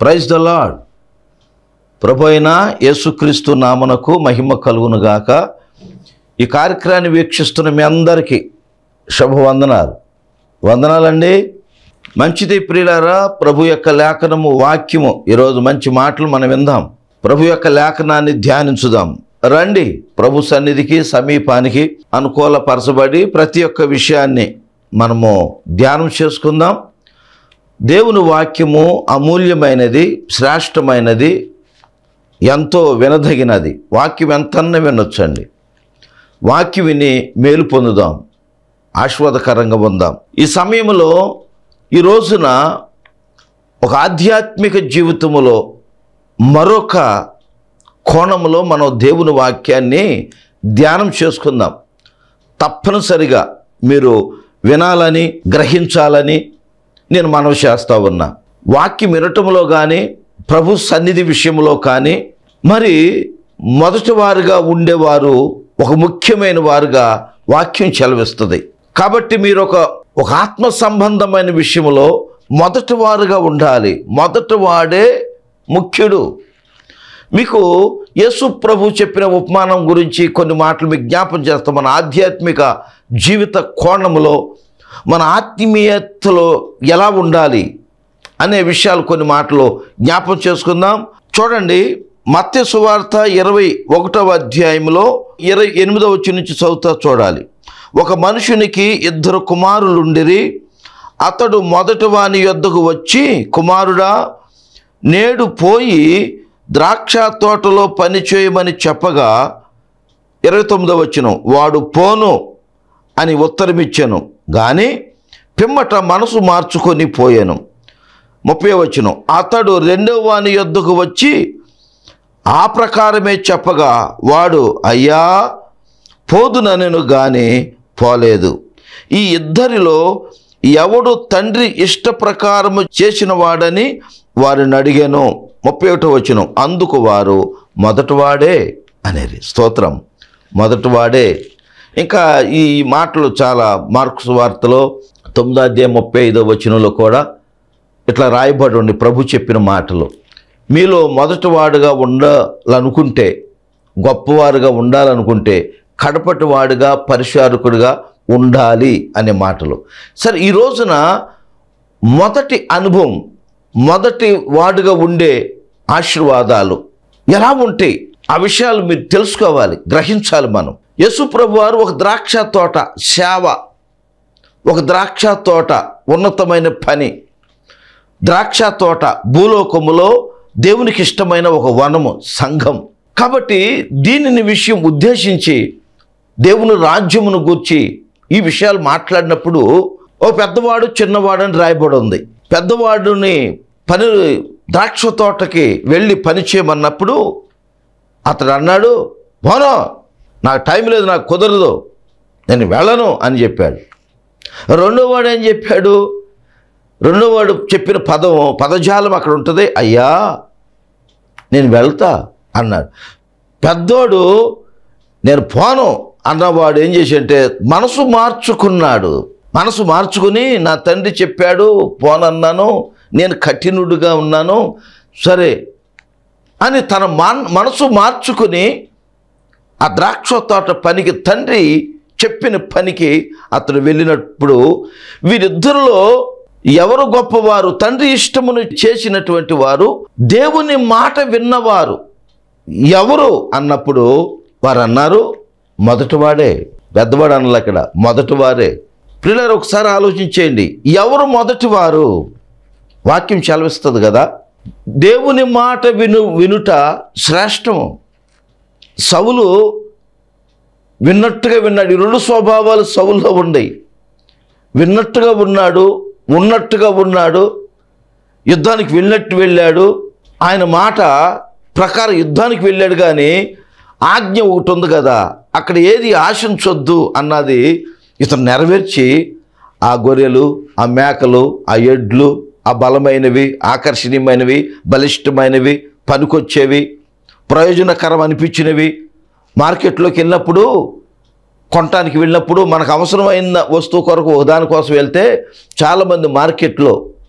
praise the lord ప్రభు అయిన యేసుక్రీస్తు నామనకు మహిమ కలుగునుగాక ఈ కార్యక్రమాన్ని వీక్షిస్తున్న మీ అందరికీ శుభవందనాలు వందనాలండి మంచిది ప్రియులారా ప్రభు యొక్క లేఖనము వాక్యము ఈరోజు మంచి మాటలు మనం విందాం ప్రభు యొక్క లేఖనాన్ని ధ్యానించుదాం రండి ప్రభు సన్నిధికి సమీపానికి అనుకూలపరచబడి ప్రతి ఒక్క విషయాన్ని మనము ధ్యానం చేసుకుందాం దేవుని వాక్యము అమూల్యమైనది శ్రేష్టమైనది ఎంతో వినదగినది వాక్యం ఎంతన్న వినొచ్చండి వాక్యం విని మేలు పొందుదాం ఆశీర్వాదకరంగా పొందాం ఈ సమయంలో ఈ రోజున ఒక ఆధ్యాత్మిక జీవితములో మరొక కోణంలో మనం దేవుని వాక్యాన్ని ధ్యానం చేసుకుందాం తప్పనిసరిగా మీరు వినాలని గ్రహించాలని నేను మనవి చేస్తా ఉన్నా వాక్యం వినటంలో కానీ ప్రభు సన్నిధి విషయంలో కానీ మరి మొదటి వారుగా ఉండేవారు ఒక ముఖ్యమైన వారుగా వాక్యం చెలవిస్తుంది కాబట్టి మీరు ఒక ఒక ఆత్మ సంబంధమైన విషయంలో మొదటి వారుగా ఉండాలి మొదటి వాడే ముఖ్యుడు మీకు యేసు ప్రభు చెప్పిన ఉపమానం గురించి కొన్ని మాటలు మీకు జ్ఞాపం చేస్తాం మన ఆధ్యాత్మిక జీవిత కోణంలో మన ఆత్మీయతలో ఎలా ఉండాలి అనే విషయాలు కొన్ని మాటలు జ్ఞాపం చేసుకుందాం చూడండి మత్స్య సువార్త ఇరవై ఒకటవ అధ్యాయంలో ఇరవై ఎనిమిదవ వచ్చి నుంచి చదువుతా చూడాలి ఒక మనుషునికి ఇద్దరు కుమారులుండిరి అతడు మొదటి వాని యొద్దకు వచ్చి కుమారుడా నేడు పోయి ద్రాక్ష తోటలో పని చేయమని చెప్పగా ఇరవై తొమ్మిదో వచ్చిన వాడు పోను అని ఉత్తరమిచ్చాను కానీ పిమ్మట మనసు మార్చుకొని పోయాను ముప్పై వచ్చిన అతడు రెండవ వాని యొద్దకు వచ్చి ఆ ప్రకారమే చెప్పగా వాడు అయ్యా పోదుననెను గాని పోలేదు ఈ ఇద్దరిలో ఎవడు తండ్రి ఇష్ట ప్రకారము చేసిన వాడని వారిని అడిగాను ముప్పై ఒకటో వచ్చిన అందుకు వారు మొదటివాడే అనేది స్తోత్రం మొదటివాడే ఇంకా ఈ మాటలు చాలా మార్క్స్ వార్తలో తొమ్మిదో అధ్యాయం ముప్పై ఐదో వచనంలో కూడా ఇట్లా రాయబడి ఉండి ప్రభు చెప్పిన మాటలు మీలో మొదటివాడుగా ఉండాలనుకుంటే గొప్పవారుగా ఉండాలనుకుంటే కడపటి వాడుగా పరిచారకుడిగా ఉండాలి అనే మాటలు సరే ఈ రోజున మొదటి అనుభవం మొదటి వాడుగా ఉండే ఆశీర్వాదాలు ఎలా ఉంటాయి ఆ విషయాలు మీరు తెలుసుకోవాలి గ్రహించాలి మనం యేసు ప్రభు వారు ఒక ద్రాక్ష తోట సేవ ఒక ద్రాక్ష తోట ఉన్నతమైన పని ద్రాక్ష తోట భూలోకములో దేవునికి ఇష్టమైన ఒక వనము సంఘం కాబట్టి దీనిని విషయం ఉద్దేశించి దేవుని రాజ్యమును గూర్చి ఈ విషయాలు మాట్లాడినప్పుడు ఓ పెద్దవాడు చిన్నవాడు అని రాయబడి ఉంది పెద్దవాడుని పని ద్రాక్ష తోటకి వెళ్ళి పని చేయమన్నప్పుడు అతడు అన్నాడు పోనో నాకు టైం లేదు నాకు కుదరదు నేను వెళ్ళను అని చెప్పాడు రెండో వాడు ఏం చెప్పాడు రెండో వాడు చెప్పిన పదం పదజాలం అక్కడ ఉంటుంది అయ్యా నేను వెళ్తా అన్నాడు పెద్దోడు నేను పోను అన్నవాడు ఏం చేసి అంటే మనసు మార్చుకున్నాడు మనసు మార్చుకుని నా తండ్రి చెప్పాడు పోనన్నాను నేను కఠినుడిగా ఉన్నాను సరే అని తన మన్ మనసు మార్చుకుని ఆ ద్రాక్ష తోట పనికి తండ్రి చెప్పిన పనికి అతను వెళ్ళినప్పుడు వీరిద్దరిలో ఎవరు గొప్పవారు తండ్రి ఇష్టమును చేసినటువంటి వారు దేవుని మాట విన్నవారు ఎవరు అన్నప్పుడు వారు అన్నారు మొదటివాడే పెద్దవాడు అన్నలు అక్కడ మొదటివారే పిల్లలు ఒకసారి ఆలోచించేయండి ఎవరు మొదటివారు వాక్యం సెలవిస్తుంది కదా దేవుని మాట విను వినుట శ్రేష్టము సవులు విన్నట్టుగా విన్నాడు ఈ రెండు స్వభావాలు సవుల్లో ఉన్నాయి విన్నట్టుగా ఉన్నాడు ఉన్నట్టుగా ఉన్నాడు యుద్ధానికి వెళ్ళినట్టు వెళ్ళాడు ఆయన మాట ప్రకారం యుద్ధానికి వెళ్ళాడు కానీ ఆజ్ఞ ఒకటి ఉంది కదా అక్కడ ఏది ఆశించొద్దు అన్నది ఇతను నెరవేర్చి ఆ గొర్రెలు ఆ మేకలు ఆ ఎడ్లు ఆ బలమైనవి ఆకర్షణీయమైనవి బలిష్టమైనవి పనికొచ్చేవి ప్రయోజనకరం అనిపించినవి మార్కెట్లోకి వెళ్ళినప్పుడు కొనటానికి వెళ్ళినప్పుడు మనకు అవసరమైన వస్తువు కొరకు ఒక దానికోసం వెళ్తే చాలామంది మార్కెట్లో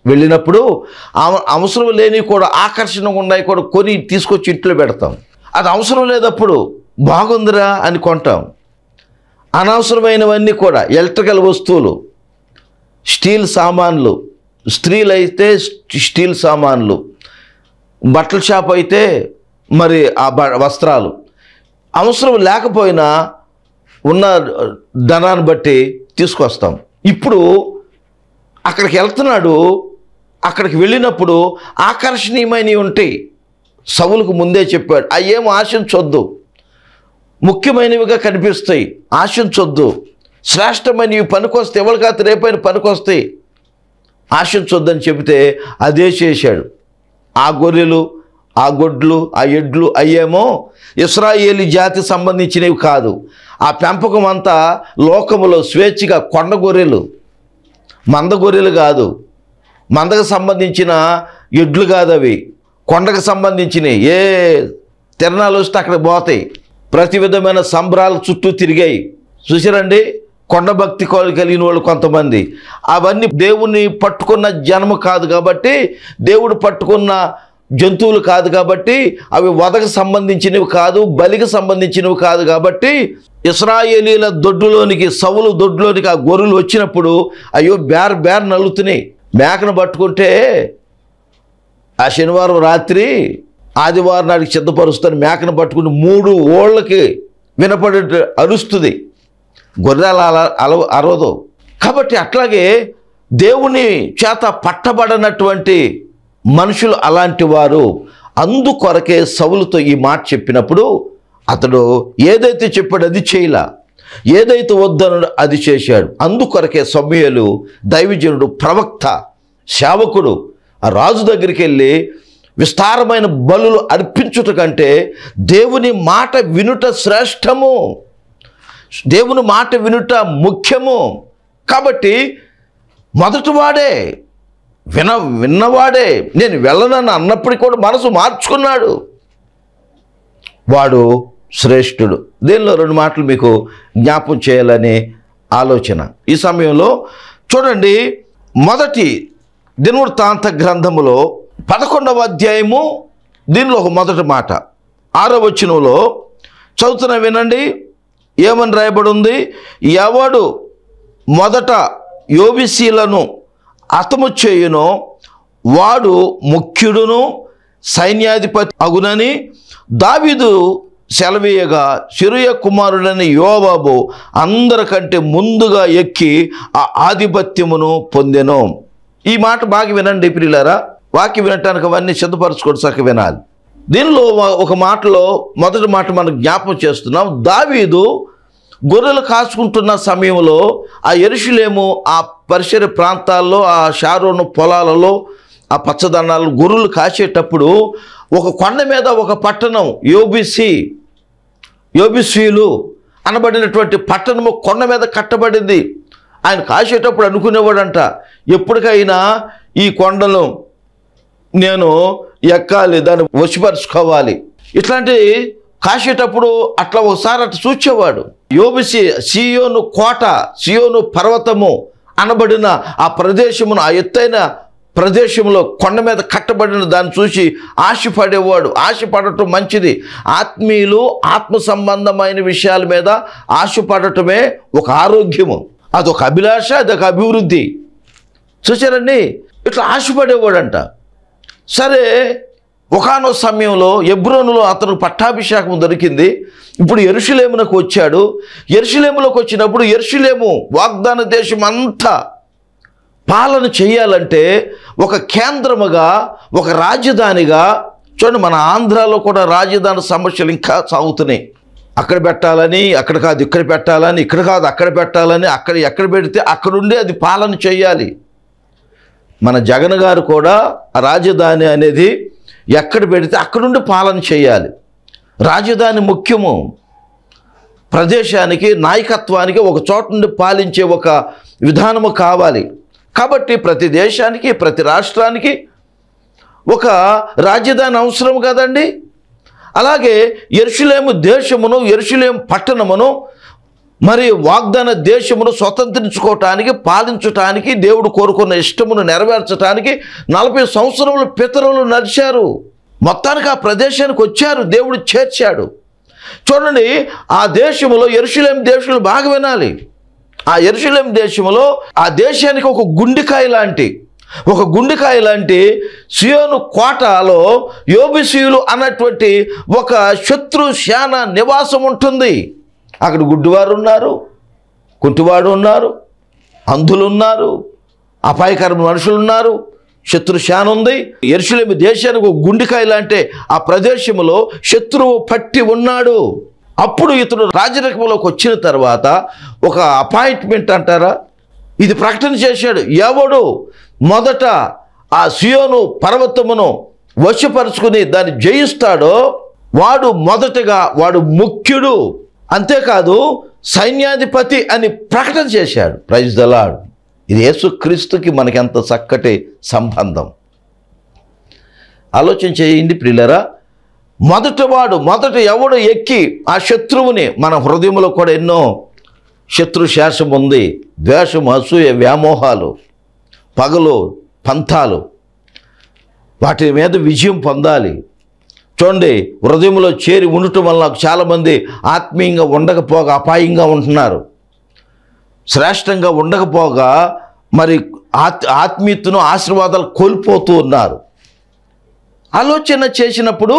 వెళ్ళినప్పుడు అవ- అవసరం లేని కూడా ఆకర్షణగా ఉన్నాయి కూడా కొని తీసుకొచ్చి ఇంట్లో పెడతాం అది అవసరం లేదప్పుడు బాగుందిరా అని కొంటాం అనవసరమైనవన్నీ కూడా ఎలక్ట్రికల్ వస్తువులు స్టీల్ సామాన్లు స్త్రీలు అయితే స్టీల్ సామాన్లు బట్టల షాప్ అయితే మరి ఆ బ వస్త్రాలు అవసరం లేకపోయినా ఉన్న ధనాన్ని బట్టి తీసుకొస్తాం ఇప్పుడు అక్కడికి వెళ్తున్నాడు అక్కడికి వెళ్ళినప్పుడు ఆకర్షణీయమైనవి ఉంటాయి సవులకు ముందే చెప్పాడు అయ్యేం ఆశించొద్దు ముఖ్యమైనవిగా కనిపిస్తాయి ఆశించొద్దు శ్రేష్టమైనవి పనికొస్తే ఎవరికాత రేపైన పనికొస్తాయి ఆశించొద్దని చెబితే అదే చేశాడు ఆ గొర్రెలు ఆ గొడ్లు ఆ ఎడ్లు అయ్యేమో ఇస్రాయేలీ జాతి సంబంధించినవి కాదు ఆ పెంపకం అంతా లోకములో స్వేచ్ఛగా కొండ గొర్రెలు మంద గొర్రెలు కాదు మందకు సంబంధించిన ఎడ్లు కాదు అవి కొండకు సంబంధించినవి ఏ తిరణాలు వస్తే అక్కడ పోతాయి ప్రతి విధమైన సంబరాలు చుట్టూ తిరిగాయి చూసారండి కొండ భక్తి కో- కలిగిన వాళ్ళు కొంతమంది అవన్నీ దేవుని పట్టుకున్న జన్మ కాదు కాబట్టి దేవుడు పట్టుకున్న జంతువులు కాదు కాబట్టి అవి వదకు సంబంధించినవి కాదు బలికి సంబంధించినవి కాదు కాబట్టి ఇస్రాయేలీల దొడ్డులోనికి సవులు దొడ్డులోనికి ఆ గొర్రెలు వచ్చినప్పుడు అయ్యో బేర్ బేర్ నలుగుతున్నాయి మేకను పట్టుకుంటే ఆ శనివారం రాత్రి ఆదివారం నాటికి సిద్ధపరుస్తాను మేకను పట్టుకుని మూడు ఓళ్ళకి వినపడే అరుస్తుంది గొర్రెల అల అల అరవదు కాబట్టి అట్లాగే దేవుని చేత పట్టబడనటువంటి మనుషులు అలాంటి వారు అందుకొరకే సవులతో ఈ మాట చెప్పినప్పుడు అతడు ఏదైతే చెప్పాడో అది చేయలా ఏదైతే వద్దనో అది చేశాడు అందుకొరకే సమయలు దైవజనుడు ప్రవక్త సేవకుడు ఆ రాజు దగ్గరికి వెళ్ళి విస్తారమైన బలులు అర్పించుట కంటే దేవుని మాట వినుట శ్రేష్టము దేవుని మాట వినుట ముఖ్యము కాబట్టి మొదటివాడే విన విన్నవాడే నేను వెళ్ళనని అన్నప్పటికీ కూడా మనసు మార్చుకున్నాడు వాడు శ్రేష్ఠుడు దీనిలో రెండు మాటలు మీకు జ్ఞాపం చేయాలనే ఆలోచన ఈ సమయంలో చూడండి మొదటి దినవృత్తాంత గ్రంథములో పదకొండవ అధ్యాయము దీనిలో ఒక మొదటి మాట ఆరో వచనంలో చదువుతున్న వినండి ఏమని రాయబడి ఉంది ఎవడు మొదట యోబిసీలను అతము చేయునో వాడు ముఖ్యుడును సైన్యాధిపతి అగునని దావీదు సెలవీయగా సిరుయ కుమారుడని యోబాబు అందరికంటే ముందుగా ఎక్కి ఆ ఆధిపత్యమును పొందెను ఈ మాట బాగా వినండి ప్రియులారా వాక్యం వినటానికి అవన్నీ సిద్ధపరచుకోవడం చక్క వినాలి దీనిలో ఒక- ఒక మాటలో మొదటి మాట మనం జ్ఞాపకం చేస్తున్నాం దావీదు గొర్రెలు కాచుకుంటున్న సమయంలో ఆ ఎరుషులేము ఆ పరిసర ప్రాంతాల్లో ఆ షారోను పొలాలలో ఆ పచ్చదనాలు గొర్రెలు కాసేటప్పుడు ఒక కొండ మీద ఒక పట్టణం యోబిసి యోబిసీలు అనబడినటువంటి పట్టణము కొండ మీద కట్టబడింది ఆయన కాసేటప్పుడు అనుకునేవాడంట ఎప్పటికైనా ఈ కొండను నేను ఎక్కాలి దాన్ని వశపరుచుకోవాలి ఇట్లాంటి కాసేటప్పుడు అట్లా ఒకసారి అట్లా చూచేవాడు యోబిసి సియోను కోట సియోను పర్వతము అనబడిన ఆ ప్రదేశమును ఆ ఎత్తైన ప్రదేశంలో కొండ మీద కట్టబడిన దాన్ని చూసి ఆశపడేవాడు ఆశపడటం మంచిది ఆత్మీయులు ఆత్మ సంబంధమైన విషయాల మీద ఆశపడటమే ఒక ఆరోగ్యము అదొక అభిలాష అదొక అభివృద్ధి చూసారండి ఇట్లా ఆశపడేవాడంట సరే ఒకానో సమయంలో ఎబ్రోనులో అతను పట్టాభిషేకం దొరికింది ఇప్పుడు ఎరుషులేమునకు వచ్చాడు ఎరుషులేములోకి వచ్చినప్పుడు ఎరుషులేము వాగ్దాన దేశం అంతా పాలన చేయాలంటే ఒక కేంద్రముగా ఒక రాజధానిగా చూడండి మన ఆంధ్రాలో కూడా రాజధాని సమస్యలు ఇంకా సాగుతున్నాయి అక్కడ పెట్టాలని అక్కడ కాదు ఇక్కడ పెట్టాలని ఇక్కడ కాదు అక్కడ పెట్టాలని అక్కడ ఎక్కడ పెడితే అక్కడుండి అది పాలన చేయాలి మన జగన్ గారు కూడా ఆ రాజధాని అనేది ఎక్కడ పెడితే అక్కడుండి పాలన చేయాలి రాజధాని ముఖ్యము ప్రదేశానికి నాయకత్వానికి ఒక చోట నుండి పాలించే ఒక విధానము కావాలి కాబట్టి ప్రతి దేశానికి ప్రతి రాష్ట్రానికి ఒక రాజధాని అవసరం కదండి అలాగే ఎరుషులేము దేశమును ఎరుషులేము పట్టణమును మరి వాగ్దాన దేశమును స్వతంత్రించుకోవటానికి పాలించటానికి దేవుడు కోరుకున్న ఇష్టమును నెరవేర్చటానికి నలభై సంవత్సరములు పితరులు నడిచారు మొత్తానికి ఆ ప్రదేశానికి వచ్చారు దేవుడు చేర్చాడు చూడండి ఆ దేశములో ఎరుషులేం దేశంలో బాగా వినాలి ఆ ఎరుషులేం దేశంలో ఆ దేశానికి ఒక గుండెకాయ లాంటి ఒక గుండెకాయ లాంటి సియోను కోటలో యోబిసియులు అన్నటువంటి ఒక శత్రు శాన నివాసం ఉంటుంది అక్కడ గుడ్డివారు ఉన్నారు కుంటివాడు ఉన్నారు అంధులు ఉన్నారు అపాయకరమైన మనుషులు ఉన్నారు శత్రు శాన ఉంది ఎరుసలేమి దేశానికి ఒక గుండెకాయ లాంటి ఆ ప్రదేశంలో శత్రువు పట్టి ఉన్నాడు అప్పుడు ఇతడు రాజరికంలోకి వచ్చిన తర్వాత ఒక అపాయింట్మెంట్ అంటారా ఇది ప్రకటన చేశాడు ఎవడు మొదట ఆ సియోను పర్వతమును వశపరుచుకుని దాన్ని జయిస్తాడో వాడు మొదటగా వాడు ముఖ్యుడు అంతేకాదు సైన్యాధిపతి అని ప్రకటన చేశాడు ప్రైజ్ దలాడు ఇది యేసుక్రీస్తుకి మనకి ఎంత చక్కటి సంబంధం ఆలోచన చేయండి ప్రియులరా మొదట వాడు మొదట ఎవడు ఎక్కి ఆ శత్రువుని మన హృదయంలో కూడా ఎన్నో శత్రు శాసం ఉంది ద్వేషం అసూయ వ్యామోహాలు పగలు పంథాలు వాటి మీద విజయం పొందాలి చూడండి హృదయంలో చేరి ఉండటం వల్ల చాలామంది ఆత్మీయంగా ఉండకపోగా అపాయంగా ఉంటున్నారు శ్రేష్టంగా ఉండకపోగా మరి ఆత్ ఆత్మీయతను ఆశీర్వాదాలు కోల్పోతూ ఉన్నారు ఆలోచన చేసినప్పుడు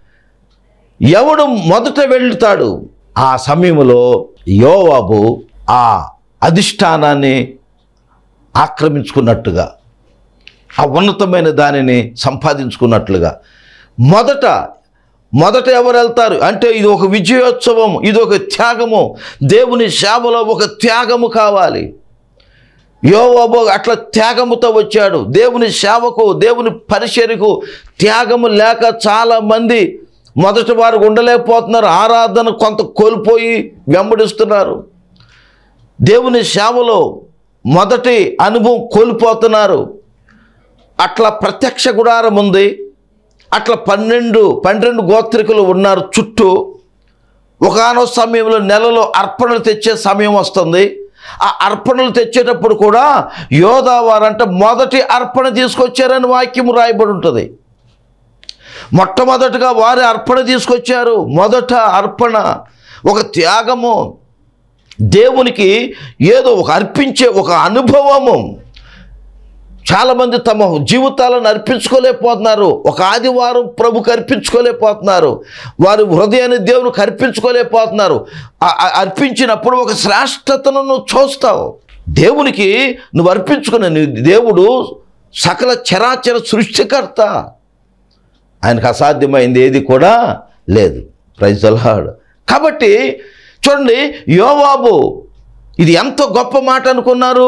ఎవడు మొదట వెళ్తాడు ఆ సమయంలో యోవాబు ఆ అధిష్టానాన్ని ఆక్రమించుకున్నట్టుగా ఆ ఉన్నతమైన దానిని సంపాదించుకున్నట్లుగా మొదట మొదట ఎవరు వెళ్తారు అంటే ఇది ఒక విజయోత్సవం ఇది ఒక త్యాగము దేవుని సేవలో ఒక త్యాగము కావాలి యోవాబు అట్లా త్యాగముతో వచ్చాడు దేవుని సేవకు దేవుని పరిచర్యకు త్యాగము లేక చాలామంది మొదటి వారు ఉండలేకపోతున్నారు ఆరాధన కొంత కోల్పోయి వెంబడిస్తున్నారు దేవుని సేవలో మొదటి అనుభవం కోల్పోతున్నారు అట్లా ప్రత్యక్ష గుడారం ఉంది అట్లా పన్నెండు పన్నెండు గోత్రికులు ఉన్నారు చుట్టూ ఒకనో సమయంలో నెలలో అర్పణలు తెచ్చే సమయం వస్తుంది ఆ అర్పణలు తెచ్చేటప్పుడు కూడా యోధావారంట మొదటి అర్పణ తీసుకొచ్చారని వాక్యం రాయబడి ఉంటుంది మొట్టమొదటిగా వారి అర్పణ తీసుకొచ్చారు మొదట అర్పణ ఒక త్యాగము దేవునికి ఏదో ఒక అర్పించే ఒక అనుభవము చాలామంది తమ జీవితాలను అర్పించుకోలేకపోతున్నారు ఒక ఆదివారం ప్రభుకి అర్పించుకోలేకపోతున్నారు వారి హృదయాన్ని దేవునికి అర్పించుకోలేకపోతున్నారు ఆ- ఆ- అర్పించినప్పుడు ఒక శ్రేష్టతను నువ్వు చూస్తావు దేవునికి నువ్వు అర్పించుకునే నీ దేవుడు సకల చరాచర సృష్టికర్త ఆయనకు అసాధ్యమైంది ఏది కూడా లేదు ప్రైజ్ అల్లాడు కాబట్టి చూడండి యోవాబు ఇది ఎంత గొప్ప మాట అనుకున్నారు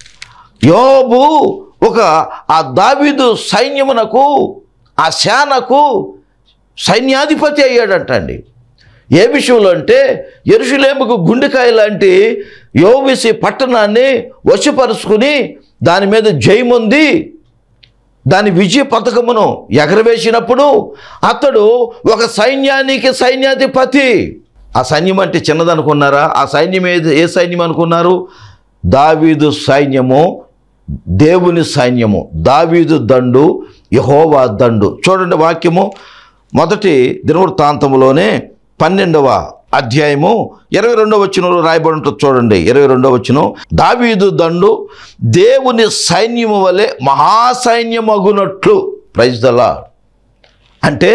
యోబు ఒక ఆ దావీదు సైన్యమునకు ఆ సేనకు సైన్యాధిపతి అయ్యాడంటండి ఏ విషయంలో అంటే ఎరుషులేముకు గుండెకాయ లాంటి యోవిసి పట్టణాన్ని వశపరుచుకుని దాని మీద జయముంది దాని విజయ పథకమును ఎగరవేసినప్పుడు అతడు ఒక సైన్యానికి సైన్యాధిపతి ఆ సైన్యం అంటే చిన్నదనుకున్నారా ఆ సైన్యం ఏది ఏ సైన్యం అనుకున్నారు దావీదు సైన్యము దేవుని సైన్యము దావీదు దండు యహోవా దండు చూడండి వాక్యము మొదటి దినవృత్తాంతములోనే పన్నెండవ అధ్యాయము ఇరవై రెండవ వచనంలో రాయబడి ఉంటుంది చూడండి ఇరవై రెండవ వచనం దావీదు దండు దేవుని సైన్యము వలె మహాసైన్యమగునట్లు ప్రైజ్ దలా అంటే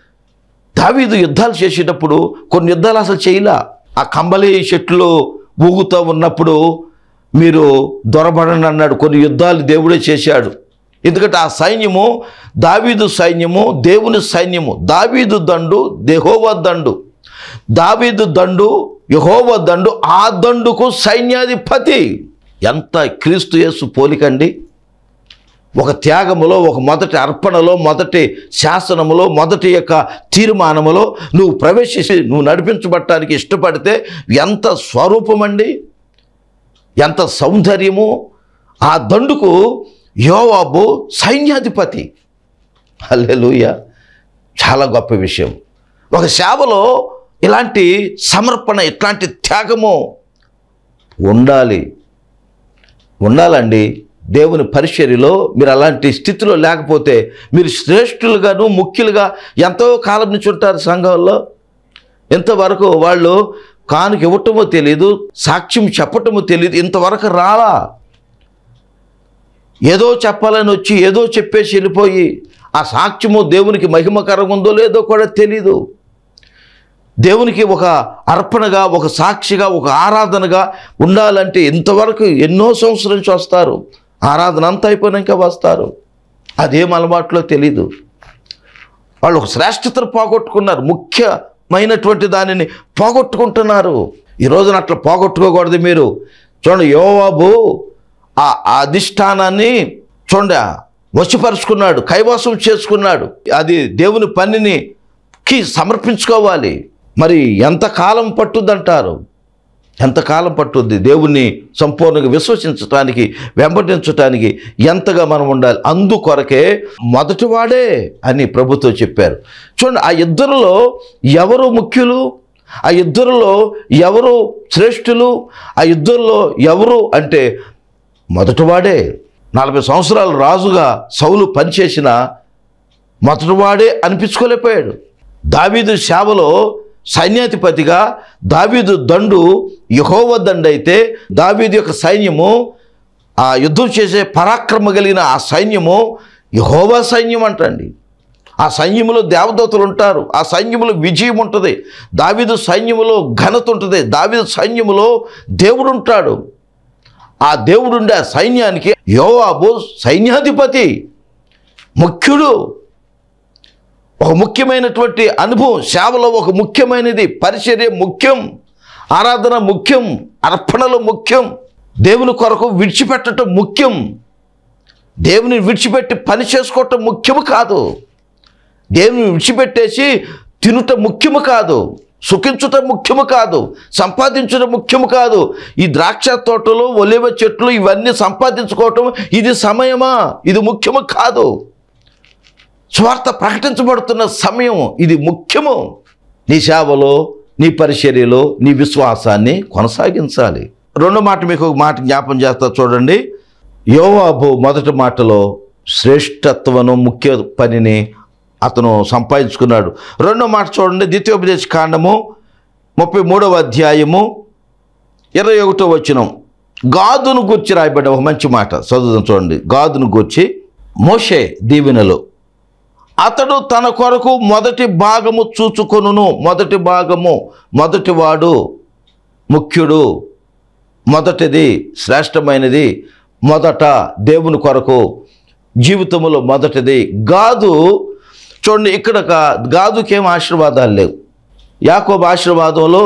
దావీదు యుద్ధాలు చేసేటప్పుడు కొన్ని యుద్ధాలు అసలు చేయలా ఆ కంబలి చెట్లు ఊగుతూ ఉన్నప్పుడు మీరు దొరబడండి అన్నాడు కొన్ని యుద్ధాలు దేవుడే చేశాడు ఎందుకంటే ఆ సైన్యము దావీదు సైన్యము దేవుని సైన్యము దావీదు దండు దేహోవ దండు దావీదు దండు యహోవ దండు ఆ దండుకు సైన్యాధిపతి ఎంత క్రీస్తు యేసు పోలికండి ఒక త్యాగములో ఒక మొదటి అర్పణలో మొదటి శాసనములో మొదటి యొక్క తీర్మానములో నువ్వు ప్రవేశించి నువ్వు నడిపించబడటానికి ఇష్టపడితే ఎంత స్వరూపమండి ఎంత సౌందర్యము ఆ దండుకు యోవాబు సైన్యాధిపతి హల్లెలూయ చాలా గొప్ప విషయం ఒక సేవలో ఇలాంటి సమర్పణ ఇట్లాంటి త్యాగము ఉండాలి ఉండాలండి దేవుని పరిచర్యలో మీరు అలాంటి స్థితిలో లేకపోతే మీరు శ్రేష్ఠులుగాను ముఖ్యులుగా ఎంతో కాలం నుంచి ఉంటారు సంఘంలో ఇంతవరకు వాళ్ళు కానుక ఇవ్వటమో తెలియదు సాక్ష్యం చెప్పటమో తెలియదు ఇంతవరకు రాలా ఏదో చెప్పాలని వచ్చి ఏదో చెప్పేసి వెళ్ళిపోయి ఆ సాక్ష్యము దేవునికి మహిమకరంగా ఉందో లేదో కూడా తెలీదు దేవునికి ఒక అర్పణగా ఒక సాక్షిగా ఒక ఆరాధనగా ఉండాలంటే ఇంతవరకు ఎన్నో సంవత్సరం నుంచి వస్తారు ఆరాధన అంతా అయిపోయినాక వస్తారు అదేం అలవాట్లో తెలీదు వాళ్ళు ఒక శ్రేష్టతను పోగొట్టుకున్నారు ముఖ్యమైనటువంటి దానిని పోగొట్టుకుంటున్నారు ఈ రోజున అట్లా పోగొట్టుకోకూడదు మీరు చూడండి యోవాబు ఆ ఆ అధిష్టానాన్ని చూడండి వశపరుచుకున్నాడు కైవాసం చేసుకున్నాడు అది దేవుని పనిని కి సమర్పించుకోవాలి మరి ఎంతకాలం పట్టుద్దంటారు ఎంతకాలం పట్టుద్ది దేవుణ్ణి సంపూర్ణంగా విశ్వసించటానికి వెంబడించటానికి ఎంతగా మనం ఉండాలి అందుకొరకే మొదటివాడే అని ప్రభుత్వం చెప్పారు చూడండి ఆ ఇద్దరిలో ఎవరు ముఖ్యులు ఆ ఇద్దరిలో ఎవరు శ్రేష్ఠులు ఆ ఇద్దరిలో ఎవరు అంటే మొదటివాడే నలభై సంవత్సరాలు రాజుగా సౌలు పనిచేసిన మొదటివాడే అనిపించుకోలేకపోయాడు దావీదు సేవలో సైన్యాధిపతిగా దావీదు దండు యహోవ దండు అయితే దావీదు యొక్క సైన్యము ఆ యుద్ధం చేసే పరాక్రమ కలిగిన ఆ సైన్యము యహోవా సైన్యం అంటండి ఆ సైన్యములో దేవదూతలు ఉంటారు ఆ సైన్యములో విజయం ఉంటుంది దావీదు సైన్యములో ఘనత ఉంటుంది దావీదు సైన్యములో దేవుడు ఉంటాడు ఆ దేవుడుండే ఆ సైన్యానికి యోవాబు సైన్యాధిపతి ముఖ్యుడు ఒక ముఖ్యమైనటువంటి అనుభవం సేవలో ఒక ముఖ్యమైనది పరిచర్య ముఖ్యం ఆరాధన ముఖ్యం అర్పణలు ముఖ్యం దేవుని కొరకు విడిచిపెట్టడం ముఖ్యం దేవుని విడిచిపెట్టి పని చేసుకోవటం ముఖ్యము కాదు దేవుని విడిచిపెట్టేసి తినుట ముఖ్యము కాదు సుఖించుట ముఖ్యము కాదు సంపాదించడం ముఖ్యము కాదు ఈ ద్రాక్ష తోటలు ఒలివ చెట్లు ఇవన్నీ సంపాదించుకోవటం ఇది సమయమా ఇది ముఖ్యము కాదు స్వార్థ ప్రకటించబడుతున్న సమయం ఇది ముఖ్యము నీ సేవలో నీ పరిచర్యలో నీ విశ్వాసాన్ని కొనసాగించాలి రెండో మాట మీకు ఒక మాట జ్ఞాపం చేస్తా చూడండి యోవాబు మొదటి మాటలో శ్రేష్టత్వను ముఖ్య పనిని అతను సంపాదించుకున్నాడు రెండో మాట చూడండి ద్వితీయోపదేశ కాండము ముప్పై మూడవ అధ్యాయము ఇరవై ఒకటో వచనం గాదును గుర్చి రాయబడ్డ ఒక మంచి మాట చదువుదాం చూడండి గాదును గుర్చి మోషే దీవెనలో అతడు తన కొరకు మొదటి భాగము చూచుకొనును మొదటి భాగము మొదటివాడు ముఖ్యుడు మొదటిది శ్రేష్టమైనది మొదట దేవుని కొరకు జీవితంలో మొదటిది గాదు చూడండి ఇక్కడ గా- గాదుకేం ఆశీర్వాదాలు లేవు యాకోబు ఆశీర్వాదంలో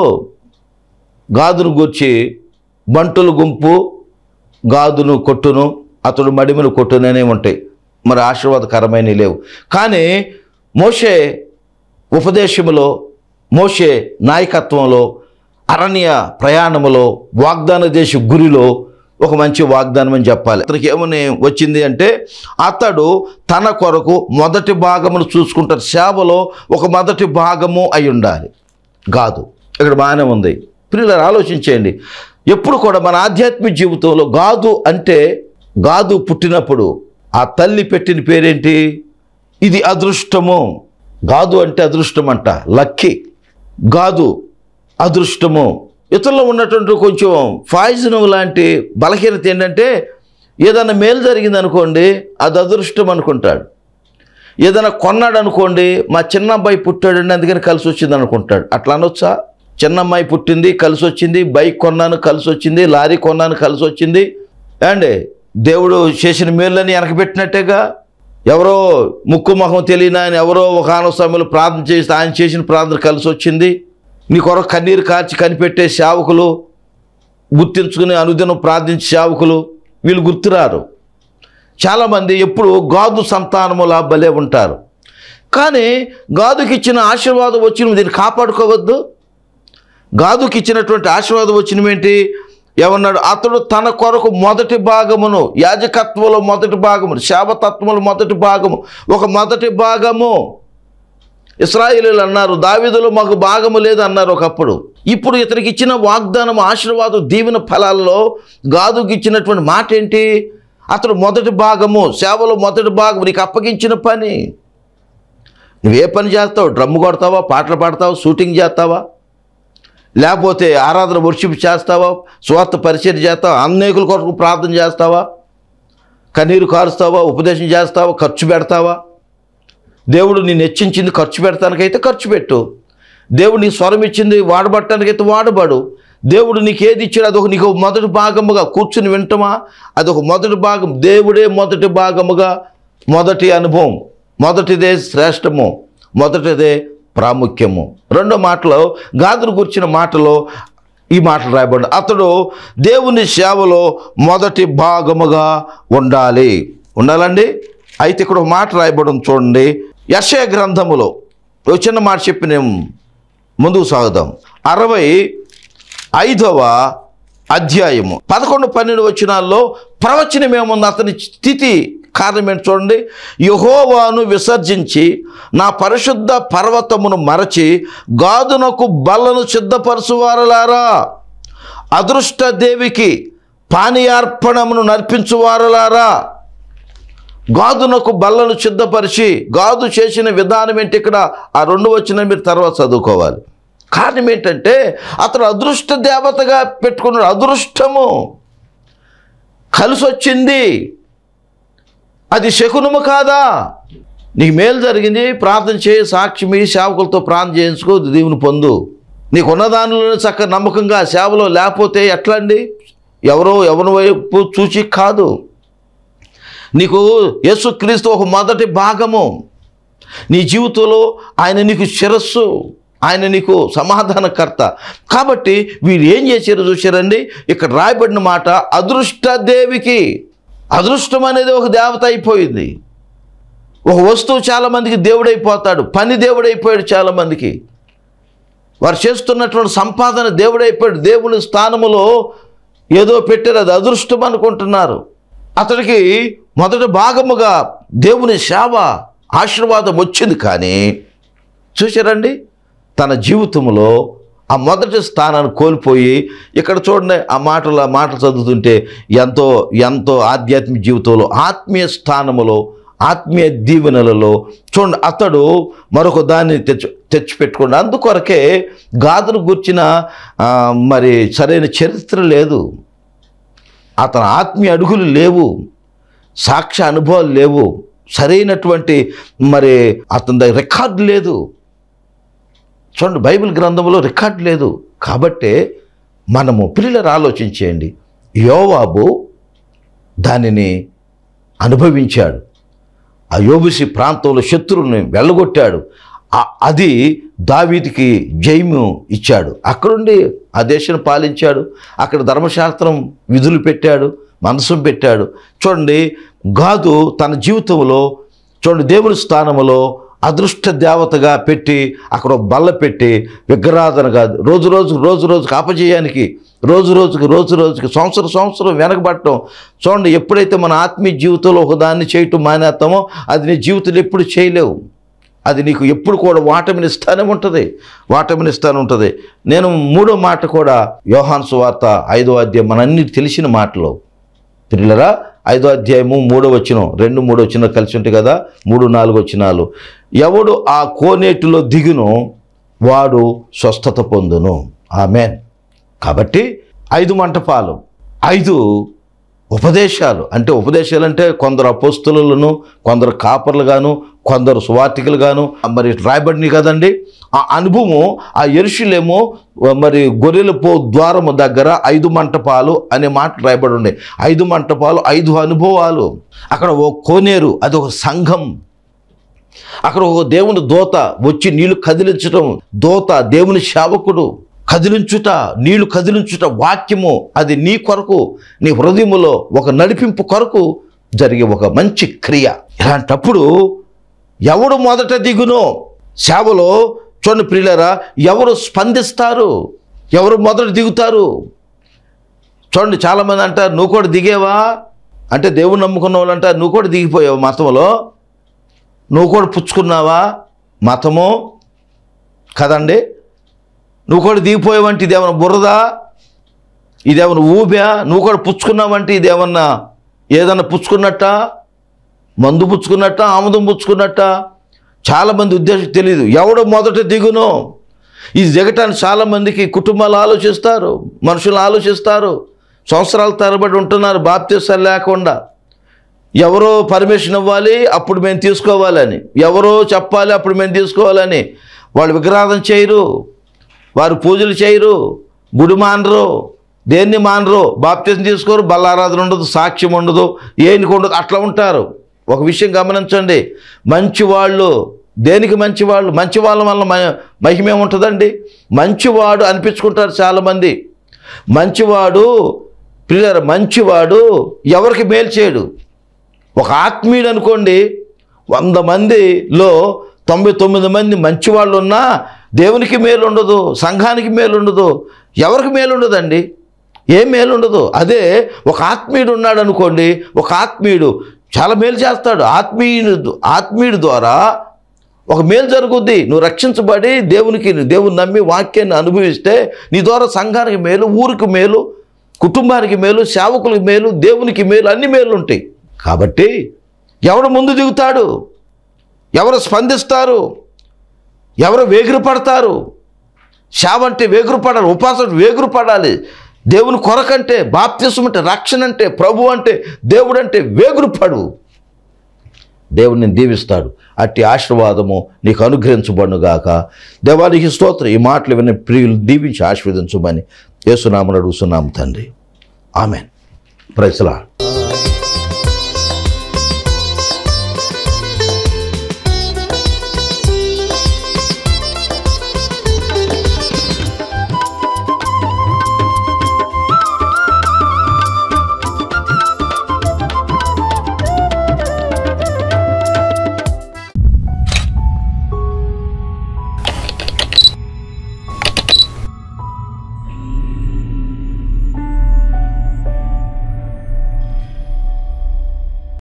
గాదును గూర్చి బంటుల గుంపు గాదును కొట్టును అతడు మడిమను కొట్టుననే ఉంటాయి మరి ఆశీర్వాదకరమైనవి లేవు కానీ మోషే ఉపదేశములో మోషే నాయకత్వంలో అరణ్య ప్రయాణములో వాగ్దాన దేశ గురిలో ఒక మంచి వాగ్దానం అని చెప్పాలి అతనికి ఏమని వచ్చింది అంటే అతడు తన కొరకు మొదటి భాగమును చూసుకుంటారు సేవలో ఒక మొదటి భాగము అయి ఉండాలి కాదు ఇక్కడ బాగానే ఉంది పిల్లలు ఆలోచించేయండి ఎప్పుడు కూడా మన ఆధ్యాత్మిక జీవితంలో గాదు అంటే గాదు పుట్టినప్పుడు ఆ తల్లి పెట్టిన పేరేంటి ఇది అదృష్టము గాదు అంటే అదృష్టం అంట లక్కీ గాదు అదృష్టము ఇతరులో ఉన్నటువంటి కొంచెం పాయిజనం లాంటి బలహీనత ఏంటంటే ఏదైనా మేలు జరిగింది అనుకోండి అది అదృష్టం అనుకుంటాడు ఏదైనా కొన్నాడు అనుకోండి మా చిన్న అబ్బాయి పుట్టాడండి అందుకని కలిసి వచ్చింది అనుకుంటాడు అట్లా అనొచ్చా చిన్న అమ్మాయి పుట్టింది కలిసి వచ్చింది బైక్ కొన్నాను కలిసి వచ్చింది లారీ కొన్నాను కలిసి వచ్చింది అండి దేవుడు చేసిన మేళ్ళని వెనకబెట్టినట్టేగా ఎవరో ముక్కు మొహం తెలియని ఆయన ఎవరో ఒక ఆనవ సమయంలో ప్రార్థన చేసి ఆయన చేసిన ప్రార్థన కలిసి వచ్చింది నీ కొరకు కన్నీరు కార్చి కనిపెట్టే సేవకులు గుర్తించుకుని అనుదినం ప్రార్థించే సేవకులు వీళ్ళు గుర్తురారు చాలామంది ఎప్పుడు గాదు సంతానములా భలే ఉంటారు కానీ గాదుకి ఇచ్చిన ఆశీర్వాదం వచ్చిన దీన్ని కాపాడుకోవద్దు గాదుకి ఇచ్చినటువంటి ఆశీర్వాదం వచ్చినవేంటి ఏమన్నాడు అతడు తన కొరకు మొదటి భాగమును యాజకత్వంలో మొదటి భాగము శావతత్వంలో మొదటి భాగము ఒక మొదటి భాగము ఇస్రాయేలీలు అన్నారు దావీదులో మాకు భాగము లేదు అన్నారు ఒకప్పుడు ఇప్పుడు ఇతనికి ఇచ్చిన వాగ్దానం ఆశీర్వాదం దీవెన ఫలాల్లో గాదుకి ఇచ్చినటువంటి మాట ఏంటి అతడు మొదటి భాగము సేవలో మొదటి భాగం నీకు అప్పగించిన పని నువ్వే పని చేస్తావు డ్రమ్ము కొడతావా పాటలు పాడతావా షూటింగ్ చేస్తావా లేకపోతే ఆరాధన వర్షిప్ చేస్తావా స్వార్థ పరిచయం చేస్తావా అనేకుల కొరకు ప్రార్థన చేస్తావా కన్నీరు కారుస్తావా ఉపదేశం చేస్తావా ఖర్చు పెడతావా దేవుడు నేను హెచ్చించింది ఖర్చు పెడతానికైతే ఖర్చు పెట్టు దేవుడు నీ స్వరం ఇచ్చింది వాడబట్టడానికైతే వాడబడు దేవుడు నీకు ఏది ఇచ్చాడు అదొక నీకు మొదటి భాగముగా కూర్చుని వింటమా అదొక మొదటి భాగం దేవుడే మొదటి భాగముగా మొదటి అనుభవం మొదటిదే శ్రేష్టము మొదటిదే ప్రాముఖ్యము రెండో మాటలో గాదురు కూర్చిన మాటలో ఈ మాటలు రాయబడి అతడు దేవుని సేవలో మొదటి భాగముగా ఉండాలి ఉండాలండి అయితే ఇక్కడ ఒక మాట రాయబడి ఉంది చూడండి యశయ గ్రంథములో ఒక చిన్న మాట చెప్పి నేను ముందుకు సాగుదాం అరవై ఐదవ అధ్యాయము పదకొండు పన్నెండు వచనాల్లో ప్రవచనం ఏముంది అతని స్థితి కారణం ఏంటి చూడండి యహోవాను విసర్జించి నా పరిశుద్ధ పర్వతమును మరచి గాదునకు బల్లను సిద్ధపరచువారలారా అదృష్ట దేవికి పానీయార్పణమును నర్పించువారలారా గాదునకు బల్లను సిద్ధపరిచి గాదు చేసిన విధానం ఏంటి ఇక్కడ ఆ రెండు వచ్చిన మీరు తర్వాత చదువుకోవాలి కారణం ఏంటంటే అతను అదృష్ట దేవతగా పెట్టుకున్నాడు అదృష్టము కలిసి వచ్చింది అది శకునము కాదా నీకు మేలు జరిగింది ప్రార్థన చేయి సాక్షి సేవకులతో ప్రార్థన చేయించుకో దేవుని పొందు నీకు ఉన్న దానిలోనే చక్క నమ్మకంగా సేవలో లేకపోతే ఎట్లా అండి ఎవరో ఎవరి వైపు చూచి కాదు నీకు యేసుక్రీస్తు ఒక మొదటి భాగము నీ జీవితంలో ఆయన నీకు శిరస్సు ఆయన నీకు సమాధానకర్త కాబట్టి వీరు ఏం చేశారు చూశారండి ఇక్కడ రాయబడిన మాట అదృష్ట దేవికి అదృష్టం అనేది ఒక దేవత అయిపోయింది ఒక వస్తువు చాలామందికి దేవుడైపోతాడు పని దేవుడైపోయాడు చాలామందికి వారు చేస్తున్నటువంటి సంపాదన దేవుడైపోయాడు దేవుని స్థానములో ఏదో పెట్టారు అది అదృష్టం అనుకుంటున్నారు అతడికి మొదటి భాగముగా దేవుని సేవ ఆశీర్వాదం వచ్చింది కానీ చూసారండి తన జీవితంలో ఆ మొదటి స్థానాన్ని కోల్పోయి ఇక్కడ చూడండి ఆ మాటలు ఆ మాటలు చదువుతుంటే ఎంతో ఎంతో ఆధ్యాత్మిక జీవితంలో ఆత్మీయ స్థానములో ఆత్మీయ దీవెనలలో చూడండి అతడు మరొక దాన్ని తెచ్చు తెచ్చిపెట్టుకోండి అందుకొరకే గాదును గుర్చిన ఆ, మరి సరైన చరిత్ర లేదు అతని ఆత్మీయ అడుగులు లేవు సాక్ష్య అనుభవాలు లేవు సరైనటువంటి మరి అతని దగ్గర రికార్డు లేదు చూడండి బైబిల్ గ్రంథంలో రికార్డు లేదు కాబట్టే మనము పిల్లలు ఆలోచించేయండి యోవాబు దానిని అనుభవించాడు ఆ యోబుసి ప్రాంతంలో శత్రువుని వెళ్ళగొట్టాడు ఆ- అది దావీదికి జయము ఇచ్చాడు అక్కడుండి ఆ దేశాన్ని పాలించాడు అక్కడ ధర్మశాస్త్రం విధులు పెట్టాడు మనసం పెట్టాడు చూడండి గాదు తన జీవితంలో చూడండి దేవుని స్థానంలో అదృష్ట దేవతగా పెట్టి అక్కడ ఒక బల్ల పెట్టి విగ్రహాధన కాదు రోజు రోజు రోజు రోజుకి అపజయానికి రోజు రోజుకి రోజు రోజుకి సంవత్సరం సంవత్సరం వెనకబడటం చూడండి ఎప్పుడైతే మన ఆత్మీయ జీవితంలో ఒకదాన్ని చేయటం మానేస్తామో అది నీ జీవితంలో ఎప్పుడు చేయలేవు అది నీకు ఎప్పుడు కూడా వాటమినిస్తానే ఉంటుంది వాటమినిస్తానే ఉంటుంది నేను మూడో మాట కూడా యోహాన్ సువార్త ఐదో అధ్యాయం మనందరికీ తెలిసిన మాటలో పిల్లరా ఐదో అధ్యాయము మూడో వచనం రెండు మూడో వచ్చిన కలిసి ఉంటాయి కదా మూడు నాలుగు వచ్చినాలు ఎవడు ఆ కోనేటిలో దిగును వాడు స్వస్థత పొందును ఆమెన్ కాబట్టి ఐదు మంటపాలు ఐదు ఉపదేశాలు అంటే ఉపదేశాలు అంటే కొందరు అపోస్తులను కొందరు కాపర్లుగాను కొందరు సువార్తికులుగాను మరి రాయబడినాయి కదండి ఆ అనుభవం ఆ ఎరుషులేమో మరి గొర్రెల పో ద్వారము దగ్గర ఐదు మంటపాలు అనే మాట రాయబడి ఉన్నాయి ఐదు మంటపాలు ఐదు అనుభవాలు అక్కడ ఓ కోనేరు అది ఒక సంఘం అక్కడ ఒక దేవుని దోత వచ్చి నీళ్లు కదిలించడం దోత దేవుని సేవకుడు కదిలించుట నీళ్లు కదిలించుట వాక్యము అది నీ కొరకు నీ హృదయములో ఒక నడిపింపు కొరకు జరిగే ఒక మంచి క్రియ ఇలాంటప్పుడు ఎవడు మొదట దిగునో సేవలో చూడండి ప్రియులరా ఎవరు స్పందిస్తారు ఎవరు మొదట దిగుతారు చూడండి చాలామంది అంటారు నువ్వు కూడా దిగేవా అంటే దేవుని నమ్ముకున్న వాళ్ళు అంటారు నువ్వు కూడా దిగిపోయావు మతంలో నువ్వు కూడా పుచ్చుకున్నావా మతమో కదండి నువ్వు కూడా దిగిపోయావంటే ఇదేమన్నా బురదా ఇదేమన్నా ఊబా నువ్వు కూడా పుచ్చుకున్నావంటే ఇదేమన్నా ఏదన్నా పుచ్చుకున్నట్ట మందు పుచ్చుకున్నట్ట ఆముదం పుచ్చుకున్నట్ట చాలామంది ఉద్దేశం తెలియదు ఎవడు మొదట దిగునో ఇది దిగటానికి చాలామందికి కుటుంబాలు ఆలోచిస్తారు మనుషులు ఆలోచిస్తారు సంవత్సరాల తరబడి ఉంటున్నారు బాప్తీసాలు లేకుండా ఎవరో పర్మిషన్ ఇవ్వాలి అప్పుడు మేము తీసుకోవాలని ఎవరో చెప్పాలి అప్పుడు మేము తీసుకోవాలని వాళ్ళు విగ్రహారం చేయరు వారు పూజలు చేయరు గుడి మానరు దేన్ని మానరు బాప్తీసం తీసుకోరు బల్లారాధన ఉండదు సాక్ష్యం ఉండదు ఏనికి ఉండదు అట్లా ఉంటారు ఒక విషయం గమనించండి మంచి వాళ్ళు దేనికి మంచి వాళ్ళు మంచి వాళ్ళ వల్ల మ- మహిమ ఏముంటుందండి మంచివాడు అనిపించుకుంటారు చాలామంది మంచివాడు పిల్లల మంచివాడు ఎవరికి మేలు చేయడు ఒక ఆత్మీయుడు అనుకోండి వంద మందిలో తొంభై తొమ్మిది మంది మంచివాళ్ళు ఉన్నా దేవునికి మేలు ఉండదు సంఘానికి మేలు ఉండదు ఎవరికి మేలు ఉండదండి ఏం మేలు ఉండదు అదే ఒక ఆత్మీయుడు ఉన్నాడు అనుకోండి ఒక ఆత్మీయుడు చాలా మేలు చేస్తాడు ఆత్మీయుడు ఆత్మీయుడు ద్వారా ఒక మేలు జరుగుద్ది నువ్వు రక్షించబడి దేవునికి దేవుని నమ్మి వాక్యాన్ని అనుభవిస్తే నీ ద్వారా సంఘానికి మేలు ఊరికి మేలు కుటుంబానికి మేలు సేవకులకు మేలు దేవునికి మేలు అన్ని మేలు ఉంటాయి కాబట్టి ఎవడు ముందు దిగుతాడు ఎవరు స్పందిస్తారు ఎవరు వేగిరి పడతారు సేవ అంటే వేగురు పడాలి ఉపాసన అంటే వేగురు పడాలి దేవుని కొరకంటే బాప్తిసం అంటే రక్షణ అంటే ప్రభు అంటే దేవుడు అంటే వేగురు పడు దేవుడిని దీవిస్తాడు అట్టి ఆశీర్వాదము నీకు అనుగ్రహించబడుగాక దేవానికి స్తోత్రం ఈ మాటలు విని ప్రియులు దీవించి ఆశీర్వదించమని యేసునామని అడుగుతున్నాము తండ్రి ఆమెన్ ప్రైసలా